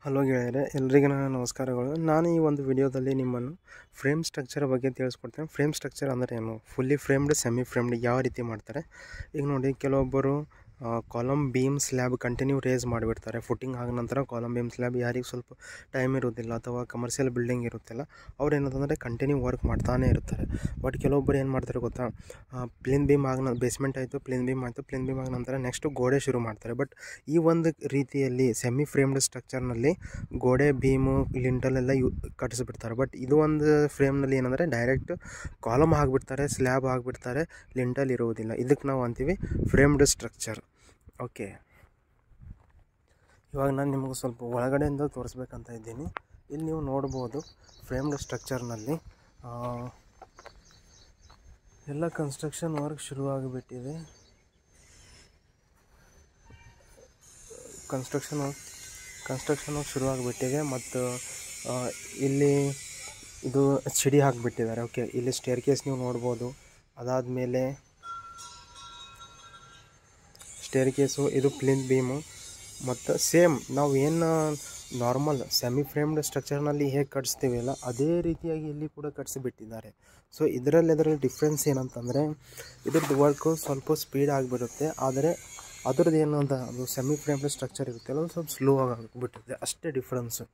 hello ಗೆಳೆಯರೆ ಎಲ್ರಿಗೂ ನನ್ನ ನಮಸ್ಕಾರಗಳು ನಾನು ಈ ಒಂದು ವಿಡಿಯೋದಲ್ಲಿ ನಿಮ್ಮನ್ನು ಫ್ರೇಮ್ ಸ್ಟ್ರಕ್ಚರ್ ಬಗ್ಗೆ ತಿಳಿಸ್ಕೊಡ್ತೇನೆ ಫ್ರೇಮ್ ಸ್ಟ್ರಕ್ಚರ್ ಅಂದರೆ ಏನು ಫುಲ್ಲಿ ಫ್ರೇಮ್ಡ್ ಸೆಮಿ ಫ್ರೇಮ್ಡ್ ಯಾವ ರೀತಿ ಮಾಡ್ತಾರೆ ಈಗ ನೋಡಿ ಕೆಲವೊಬ್ಬರು column beam slab continue raise ಮಾಡಿಬಿಡ್ತಾರೆ ಫುಟ್ಟಿಂಗ್ ಆದ ನಂತರ ಕಾಲಮ್ ಬೀಮ್ ಸ್ಲ್ಯಾಬ್ ಯಾರಿಗೆ ಸ್ವಲ್ಪ ಟೈಮ್ ಇರೋದಿಲ್ಲ ಅಥವಾ ಕಮರ್ಷಿಯಲ್ ಬಿಲ್ಡಿಂಗ್ ಇರುತ್ತಿಲ್ಲ ಅವ್ರು ಏನಂತಂದರೆ ಕಂಟಿನ್ಯೂ ವರ್ಕ್ ಮಾಡ್ತಾನೆ ಇರ್ತಾರೆ ಬಟ್ ಕೆಲವೊಬ್ಬರು ಏನು ಮಾಡ್ತಾರೆ ಗೊತ್ತಾ ಪ್ಲೇನ್ ಬೀಮ್ ಆಗ ಬೇಸ್ಮೆಂಟ್ ಆಯಿತು ಪ್ಲೇನ್ ಬೀಮ್ ಆಯಿತು ಪ್ಲೇನ್ ಬೀಮ್ ಆದ ನಂತರ ನೆಕ್ಸ್ಟು ಗೋಡೆ ಶುರು ಮಾಡ್ತಾರೆ ಬಟ್ ಈ ಒಂದು ರೀತಿಯಲ್ಲಿ ಸೆಮಿ ಫ್ರೇಮ್ಡ್ ಸ್ಟ್ರಕ್ಚರ್ನಲ್ಲಿ ಗೋಡೆ ಬೀಮು ಲಿಂಟಲ್ ಎಲ್ಲ ಯು ಕಟ್ಟಿಸ್ಬಿಡ್ತಾರೆ ಬಟ್ ಇದು ಒಂದು ಫ್ರೇಮ್ನಲ್ಲಿ ಏನಂದರೆ ಡೈರೆಕ್ಟ್ ಕಾಲಮ್ ಹಾಕ್ಬಿಡ್ತಾರೆ ಸ್ಲ್ಯಾಬ್ ಹಾಕ್ಬಿಡ್ತಾರೆ ಲಿಂಟಲ್ ಇರುವುದಿಲ್ಲ ಇದಕ್ಕೆ ನಾವು ಅಂತೀವಿ ಫ್ರೇಮ್ಡ್ ಸ್ಟ್ರಕ್ಚರ್ ಓಕೆ ಇವಾಗ ನಾನು ನಿಮಗೆ ಸ್ವಲ್ಪ ಒಳಗಡೆಯಿಂದ ತೋರಿಸ್ಬೇಕಂತ ಇದ್ದೀನಿ ಇಲ್ಲಿ ನೀವು ನೋಡ್ಬೋದು ಫ್ರೇಮ್ಡ್ ಸ್ಟ್ರಕ್ಚರ್ನಲ್ಲಿ ಎಲ್ಲ ಕನ್ಸ್ಟ್ರಕ್ಷನ್ ವರ್ಕ್ ಶುರುವಾಗಿಬಿಟ್ಟಿದೆ ಕನ್ಸ್ಟ್ರಕ್ಷನ್ ವರ್ಕ್ ಕನ್ಸ್ಟ್ರಕ್ಷನ್ ವರ್ಕ್ ಶುರುವಾಗಿಬಿಟ್ಟಿದೆ ಮತ್ತು ಆ, ಇಲ್ಲಿ ಇದು ಚಿಡಿ ಹಾಕಿಬಿಟ್ಟಿದ್ದಾರೆ ಓಕೆ ಇಲ್ಲಿ ಸ್ಟೇರ್ ಕೇಸ್ ನೀವು ನೋಡ್ಬೋದು ಅದಾದಮೇಲೆ ಸ್ಟೇರ್ ಕೇಸು ಇದು ಪ್ಲಿನ್ ಬೀಮು ಮತ್ತು ಸೇಮ್ ನಾವು ಏನು ನಾರ್ಮಲ್ ಸೆಮಿ ಫ್ರೇಮ್ಡ್ ಸ್ಟ್ರಕ್ಚರ್ನಲ್ಲಿ ಹೇಗೆ ಕಟ್ಸ್ತೀವಲ್ಲ ಅದೇ ರೀತಿಯಾಗಿ ಇಲ್ಲಿ ಕೂಡ ಕಟ್ಸಿಬಿಟ್ಟಿದ್ದಾರೆ ಸೊ ಇದರಲ್ಲಿ ಅದರಲ್ಲಿ ಡಿಫ್ರೆನ್ಸ್ ಏನಂತಂದರೆ ಇದ್ರದ್ದು ವರ್ಕು ಸ್ವಲ್ಪ ಸ್ಪೀಡ್ ಆಗಿಬಿಡುತ್ತೆ ಆದರೆ ಅದ್ರದ್ದು ಏನು ಅಂತ ಅದು ಸೆಮಿ ಫ್ರೇಮ್ಡ್ ಸ್ಟ್ರಕ್ಚರ್ ಇರುತ್ತೆ ಅದು ಸ್ವಲ್ಪ ಸ್ಲೋ ಆಗಿಬಿಟ್ಟಿದೆ ಅಷ್ಟೇ ಡಿಫ್ರೆನ್ಸು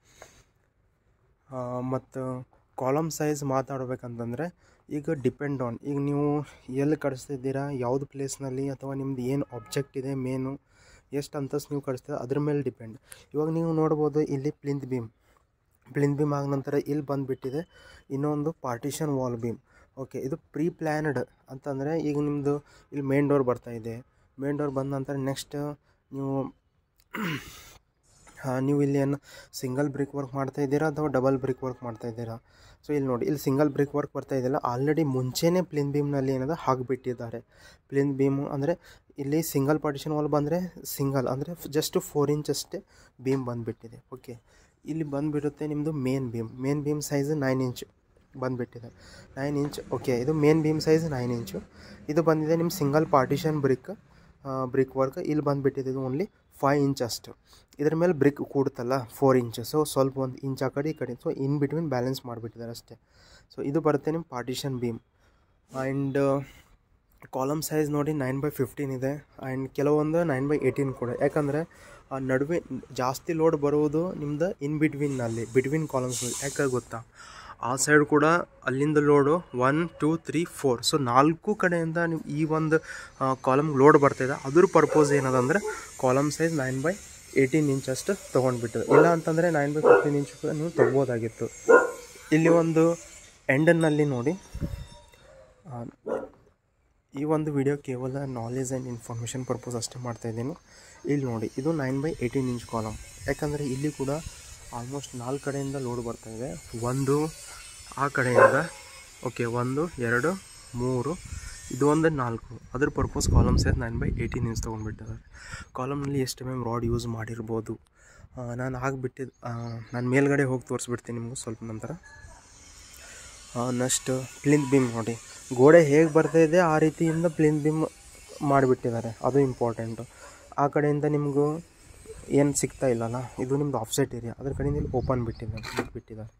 ಮತ್ತು ಕಾಲಮ್ ಸೈಜ್ ಮಾತಾಡ್ಬೇಕಂತಂದರೆ ಈಗ ಡಿಪೆಂಡ್ ಆನ್ ಈಗ ನೀವು ಎಲ್ಲಿ ಕಳಿಸ್ತಿದ್ದೀರಾ ಯಾವುದು ಪ್ಲೇಸ್ನಲ್ಲಿ ಅಥವಾ ನಿಮ್ದು ಏನು ಆಬ್ಜೆಕ್ಟ್ ಇದೆ ಮೇನು ಎಷ್ಟು ಅಂತಸ್ತು ನೀವು ಕಳಿಸ್ತೀರ ಅದ್ರ ಮೇಲೆ ಡಿಪೆಂಡ್ ಇವಾಗ ನೀವು ನೋಡ್ಬೋದು ಇಲ್ಲಿ ಪ್ಲಿಂತ್ ಬೀಮ್ ಪ್ಲಿಂತ್ ಬೀಮ್ ಆದ ನಂತರ ಇಲ್ಲಿ ಬಂದುಬಿಟ್ಟಿದೆ ಇನ್ನೊಂದು ಪಾರ್ಟಿಷನ್ ವಾಲ್ ಬೀಮ್ ಓಕೆ ಇದು ಪ್ರೀ ಪ್ಲ್ಯಾನ್ಡ್ ಅಂತಂದರೆ ಈಗ ನಿಮ್ಮದು ಇಲ್ಲಿ ಮೇನ್ ಡೋರ್ ಬರ್ತಾ ಇದೆ ಮೇನ್ ಡೋರ್ ಬಂದ ನಂತರ ನೆಕ್ಸ್ಟ್ ನೀವು ಹಾಂ ನೀವು ಇಲ್ಲಿ ಏನು ಸಿಂಗಲ್ ಬ್ರಿಕ್ ವರ್ಕ್ ಮಾಡ್ತಾ ಇದ್ದೀರಾ ಅಥವಾ ಡಬಲ್ ಬ್ರಿಕ್ ವರ್ಕ್ ಮಾಡ್ತಾ ಇದ್ದೀರಾ ಸೊ ಇಲ್ಲಿ ನೋಡಿ ಇಲ್ಲಿ ಸಿಂಗಲ್ ಬ್ರಿಕ್ ವರ್ಕ್ ಬರ್ತಾ ಇದೆಯಲ್ಲ ಆಲ್ರೆಡಿ ಮುಂಚೆನೇ ಪ್ಲಿನ್ ಬೀಮ್ನಲ್ಲಿ ಏನದ ಹಾಕಿಬಿಟ್ಟಿದ್ದಾರೆ ಪ್ಲಿನ್ ಬೀಮು ಅಂದರೆ ಇಲ್ಲಿ ಸಿಂಗಲ್ ಪಾರ್ಟಿಷನ್ ವಾಲ್ ಬಂದರೆ ಸಿಂಗಲ್ ಅಂದರೆ ಜಸ್ಟ್ ಫೋರ್ ಇಂಚ್ ಅಷ್ಟೇ ಬೀಮ್ ಬಂದುಬಿಟ್ಟಿದೆ ಓಕೆ ಇಲ್ಲಿ ಬಂದುಬಿಡುತ್ತೆ ನಿಮ್ಮದು main beam main beam size nine inch ಬಂದುಬಿಟ್ಟಿದೆ ನೈನ್ ಇಂಚ್ ಓಕೆ ಇದು main beam size nine inch ಇದು ಬಂದಿದೆ ನಿಮ್ಮ single partition brick brick work ಇಲ್ಲಿ ಬಂದುಬಿಟ್ಟಿದೆ ಇದು ಓನ್ಲಿ ಫೈವ್ ಇಂಚ್ ಅಷ್ಟು ಇದ್ರ ಮೇಲೆ ಬ್ರಿಕ್ ಕೂಡುತ್ತಲ್ಲ ಫೋರ್ ಇಂಚ್ ಸೊ ಸ್ವಲ್ಪ ಒಂದು ಇಂಚ್ ಆ ಕಡೆ ಈ ಕಡೆ ಸೊ ಇನ್ ಬಿಟ್ವೀನ್ ಬ್ಯಾಲೆನ್ಸ್ ಮಾಡಿಬಿಟ್ಟಿದ್ದಾರೆ ಅಷ್ಟೇ ಸೊ ಇದು ಬರುತ್ತೆ ನಿಮ್ಮ partition beam and column size ನೋಡಿ ನೈನ್ ಬೈ ಫಿಫ್ಟೀನ್ ಇದೆ ಆ್ಯಂಡ್ ಕೆಲವೊಂದು ನೈನ್ ಬೈ ಏಯ್ಟೀನ್ ಕೂಡ ಯಾಕಂದರೆ ಆ ನಡುವೆ ಜಾಸ್ತಿ ಲೋಡ್ ಬರುವುದು ನಿಮ್ದು ಇನ್ ಬಿಟ್ವೀನ್ನಲ್ಲಿ ಬಿಟ್ವೀನ್ ಕಾಲಮ್ಸ್ ಯಾಕೆ ಗೊತ್ತಾ ಆ ಸೈಡ್ ಕೂಡ ಅಲ್ಲಿಂದ load one two three four so ನಾಲ್ಕು ಕಡೆಯಿಂದ ನೀವು ಈ ಒಂದು ಕಾಲಮ್ ಲೋಡ್ ಬರ್ತಾಯಿದೆ ಅದ್ರ ಪರ್ಪೋಸ್ ಏನದಂದರೆ column size nine by eighteen inch ಅಷ್ಟು ತೊಗೊಂಡ್ಬಿಟ್ಟು ಇಲ್ಲ ಅಂತಂದರೆ ನೈನ್ ಬೈ ಫಿಫ್ಟೀನ್ ಇಂಚ್ ಕೂಡ ನೀವು ತೊಗ್ಬೋದಾಗಿತ್ತು ಇಲ್ಲಿ ಒಂದು ಎಂಡನ್ನಲ್ಲಿ ನೋಡಿ ಆ, ಈ ಒಂದು ವಿಡಿಯೋ ಕೇವಲ ನಾಲೆಜ್ ಆ್ಯಂಡ್ ಇನ್ಫಾರ್ಮೇಷನ್ ಪರ್ಪಸ್ ಅಷ್ಟೇ ಮಾಡ್ತಾಯಿದ್ದೀನಿ ಇಲ್ಲಿ ನೋಡಿ ಇದು nine by eighteen inch column ಯಾಕಂದರೆ ಇಲ್ಲಿ ಕೂಡ ಆಲ್ಮೋಸ್ಟ್ ನಾಲ್ಕು ಕಡೆಯಿಂದ ಲೋಡ್ ಬರ್ತಾ ಇದೆ ಒಂದು ಆ ಕಡೆಯಿಂದ ಓಕೆ ಒಂದು ಎರಡು ಮೂರು ಇದು ಒಂದು ನಾಲ್ಕು ಅದ್ರ purpose column size nine by eighteen inch ತೊಗೊಂಡ್ಬಿಟ್ಟಿದ್ದಾರೆ ಕಾಲಮ್ನಲ್ಲಿ ಎಷ್ಟು ಎಮ್ ಎಮ್ ರಾಡ್ ಯೂಸ್ ಮಾಡಿರ್ಬೋದು ಆ, ನಾನು ಆಗಿಬಿಟ್ಟಿದ್ದು ನಾನು ಮೇಲ್ಗಡೆ ಹೋಗಿ ತೋರಿಸ್ಬಿಡ್ತೀನಿ ನಿಮಗೂ ಸ್ವಲ್ಪ ನಂತರ ನೆಕ್ಸ್ಟ್ ಪ್ಲಿಂತ್ ಬೀಮ್ ನೋಡಿ ಗೋಡೆ ಹೇಗೆ ಬರ್ತಾ ಇದೆ ಆ ರೀತಿಯಿಂದ ಪ್ಲಿಂತ್ ಬೀಮ್ ಮಾಡಿಬಿಟ್ಟಿದ್ದಾರೆ ಅದು ಇಂಪಾರ್ಟೆಂಟು ಆ ಕಡೆಯಿಂದ ನಿಮಗೂ ಏನು ಸಿಗ್ತಾ ಇಲ್ಲಲ್ಲ ಇದು ನಿಮ್ಮದು ಆಫ್ಸೆಟ್ ಏರಿಯಾ ಅದ್ರ ಕಡೆಯಿಂದ ಇಲ್ಲಿ ಓಪನ್ ಬಿಟ್ಟಿದ್ದಾರೆ ಬಿಟ್ಟಿದ್ದಾರೆ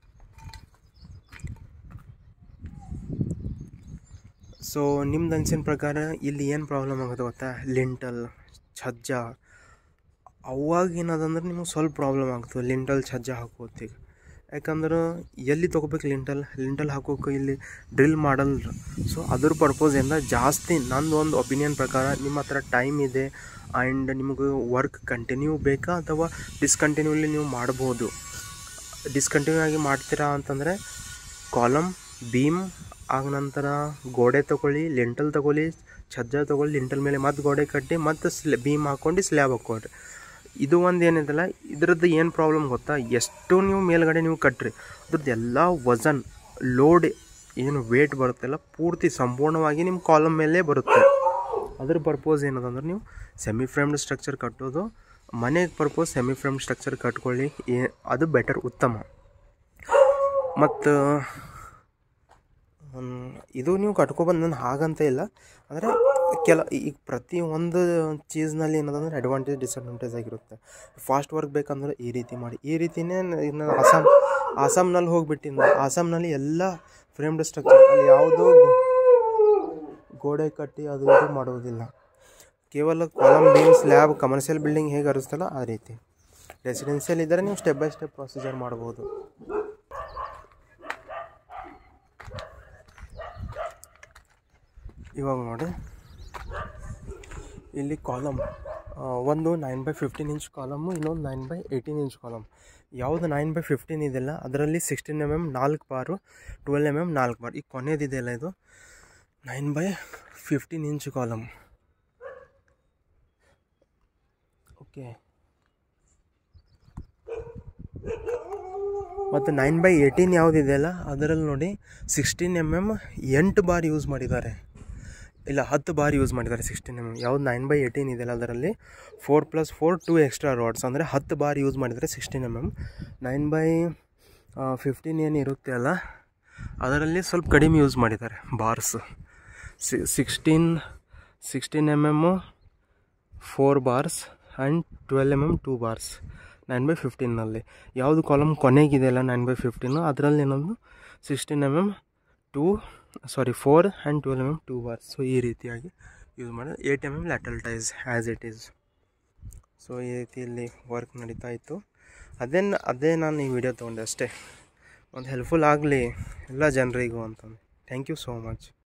ಸೊ ನಿಮ್ದು ಅನ್ಸಿನ ಪ್ರಕಾರ ಇಲ್ಲಿ ಏನು ಪ್ರಾಬ್ಲಮ್ ಆಗುತ್ತೆ ಗೊತ್ತಾ ಲಿಂಟಲ್ ಛಜ್ಜ ಅವಾಗ ಏನದಂದ್ರೆ ನಿಮಗೆ ಸ್ವಲ್ಪ ಪ್ರಾಬ್ಲಮ್ ಆಗ್ತದೆ ಲಿಂಟಲ್ ಛಜ್ಜ ಹಾಕೋತಿಗೆ ಯಾಕಂದ್ರೆ ಎಲ್ಲಿ ತೊಗೋಬೇಕು ಲಿಂಟಲ್ ಲಿಂಟಲ್ ಹಾಕೋಕೆ ಇಲ್ಲಿ ಡ್ರಿಲ್ ಮಾಡಲ್ಲ ಸೊ ಅದ್ರ ಪರ್ಪೋಸಿಂದ ಜಾಸ್ತಿ ನಂದು ಒಂದು ಒಪಿನಿಯನ್ ಪ್ರಕಾರ ನಿಮ್ಮ ಹತ್ರ ಟೈಮ್ ಇದೆ ಆ್ಯಂಡ್ ನಿಮಗೆ ವರ್ಕ್ ಕಂಟಿನ್ಯೂ ಬೇಕಾ ಅಥವಾ ಡಿಸ್ಕಂಟಿನ್ಯೂಲಿ ನೀವು ಮಾಡ್ಬೋದು ಡಿಸ್ಕಂಟಿನ್ಯೂ ಆಗಿ ಮಾಡ್ತೀರಾ ಅಂತಂದರೆ ಕಾಲಮ್ ಬೀಮ್ ಆಗ ನಂತರ ಗೋಡೆ ತೊಗೊಳ್ಳಿ ಲಿಂಟಲ್ ತೊಗೊಳ್ಳಿ ಛಜ್ಜ ತೊಗೊಳ್ಳಿ ಲಿಂಟಲ್ ಮೇಲೆ ಮತ್ತೆ ಗೋಡೆ ಕಟ್ಟಿ ಮತ್ತು ಸ್ಲ್ಯಾ ಬೀಮ್ ಹಾಕ್ಕೊಂಡು ಸ್ಲ್ಯಾಬ್ ಹಾಕ್ಕೊಡ್ರಿ ಇದು ಒಂದು ಏನಿದೆಲ್ಲ ಇದ್ರದ್ದು ಏನು ಪ್ರಾಬ್ಲಮ್ ಗೊತ್ತಾ ಎಷ್ಟು ನೀವು ಮೇಲ್ಗಡೆ ನೀವು ಕಟ್ರಿ ಅದ್ರದ್ದು ಎಲ್ಲ ವಜನ್ ಲೋಡ್ ಏನು ವೇಟ್ ಬರುತ್ತಲ್ಲ ಪೂರ್ತಿ ಸಂಪೂರ್ಣವಾಗಿ ನಿಮ್ಮ ಕಾಲಮ್ ಮೇಲೆ ಬರುತ್ತೆ ಅದ್ರ ಪರ್ಪೋಸ್ ಏನದಂದ್ರೆ ನೀವು ಸೆಮಿ ಫ್ರೇಮ್ಡ್ ಸ್ಟ್ರಕ್ಚರ್ ಕಟ್ಟೋದು ಮನೆಗೆ ಪರ್ಪೋಸ್ ಸೆಮಿ ಫ್ರೇಮ್ಡ್ ಸ್ಟ್ರಕ್ಚರ್ ಕಟ್ಕೊಳ್ಳಿ ಏ ಅದು ಬೆಟರ್ ಉತ್ತಮ ಮತ್ತು ಇದು ನೀವು ಕಟ್ಕೊಬಂದು ನಾನು ಹಾಗಂತ ಇಲ್ಲ ಅಂದರೆ ಕೆಲ ಈಗ ಪ್ರತಿ ಒಂದು ಚೀಸ್ನಲ್ಲಿ ಏನದಂದ್ರೆ ಅಡ್ವಾಂಟೇಜ್ ಡಿಸಡ್ವಾಂಟೇಜ್ ಆಗಿರುತ್ತೆ ಫಾಸ್ಟ್ ವರ್ಕ್ ಬೇಕಂದ್ರೆ ಈ ರೀತಿ ಮಾಡಿ ಈ ರೀತಿನೇ ಇನ್ನು ಆಸಾಮ್ ಆಸಾಮ್ನಲ್ಲಿ ಹೋಗ್ಬಿಟ್ಟಿಂದ ಆಸಾಮ್ನಲ್ಲಿ ಎಲ್ಲ ಫ್ರೇಮ್ಡ್ ಸ್ಟ್ರಕ್ಚರ್ ಅಲ್ಲಿ ಯಾವುದೋ ಗೋಡೆ ಕಟ್ಟಿ ಅದು ಇದು ಮಾಡುವುದಿಲ್ಲ ಕೇವಲ column beam slab commercial building ಹೇಗೆ ಅರಿಸ್ತಲ್ಲ ಆ ರೀತಿ ರೆಸಿಡೆನ್ಷಿಯಲ್ ಇದ್ದರೆ ನೀವು ಸ್ಟೆಪ್ ಬೈ ಸ್ಟೆಪ್ ಪ್ರೊಸೀಜರ್ ಮಾಡ್ಬೋದು ಇವಾಗ ನೋಡಿ ಇಲ್ಲಿ ಕಾಲಮ್ ಒಂದು nine by fifteen inch column ಇನ್ನೊಂದು nine by eighteen inch column ಯಾವುದು ನೈನ್ ಬೈ ಫಿಫ್ಟೀನ್ ಇದೆಯಲ್ಲ ಅದರಲ್ಲಿ ಸಿಕ್ಸ್ಟೀನ್ ಎಮ್ ಎಮ್ ನಾಲ್ಕು ಬಾರು ಟ್ವೆಲ್ ಎಮ್ ಎಮ್ ನಾಲ್ಕು ಬಾರ್ ಈಗ ಕೊನೆಯದಿದೆಯಲ್ಲ ಇದು nine by fifteen inch column okay ಮತ್ತು ನೈನ್ ಬೈ ಏಯ್ಟೀನ್ ಯಾವುದಿದೆಯಲ್ಲ ಅದರಲ್ಲಿ ನೋಡಿ ಸಿಕ್ಸ್ಟೀನ್ ಎಮ್ ಎಮ್ ಎಂಟು ಬಾರ್ ಯೂಸ್ ಮಾಡಿದ್ದಾರೆ ಇಲ್ಲ ಹತ್ತು ಬಾರ್ ಯೂಸ್ ಮಾಡಿದ್ದಾರೆ ಸಿಕ್ಸ್ಟೀನ್ ಎಮ್ ಎಮ್ ಯಾವ್ದು ನೈನ್ ಬೈ ಏಯ್ಟೀನ್ ಇದೆಯಲ್ಲ ಅದರಲ್ಲಿ four plus four two extra rods ಅಂದರೆ ಹತ್ತು ಬಾರ್ ಯೂಸ್ ಮಾಡಿದರೆ sixteen M M nine by fifteen ಏನು ಇರುತ್ತೆ ಅಲ್ಲ ಅದರಲ್ಲಿ ಸ್ವಲ್ಪ ಕಡಿಮೆ ಯೂಸ್ ಮಾಡಿದ್ದಾರೆ bars sixteen sixteen M M four bars and twelve M M two bars nine by ಫಿಫ್ಟೀನಲ್ಲಿ ಯಾವುದು ಕಾಲಮ್ ಕೊನೆಗಿದೆಯಲ್ಲ ನೈನ್ ಬೈ ಫಿಫ್ಟೀನು ಅದರಲ್ಲಿ ಏನೊಂದು sixteen M M two sorry four and twelve M M two bars so ಈ ರೀತಿಯಾಗಿ use ಮಾಡಿ eight M M lateral ties as it is so ಈ ರೀತಿಯಲ್ಲಿ ವರ್ಕ್ ನಡೀತಾ ಇತ್ತು ಅದೇ ಅದೇ ನಾನು ಈ ವಿಡಿಯೋ ತೊಗೊಂಡೆ ಅಷ್ಟೇ ಒಂದು ಹೆಲ್ಪ್ಫುಲ್ ಆಗಲಿ ಎಲ್ಲ ಜನರಿಗೂ ಅಂತಂದು ಥ್ಯಾಂಕ್ ಯು ಸೋ ಮಚ್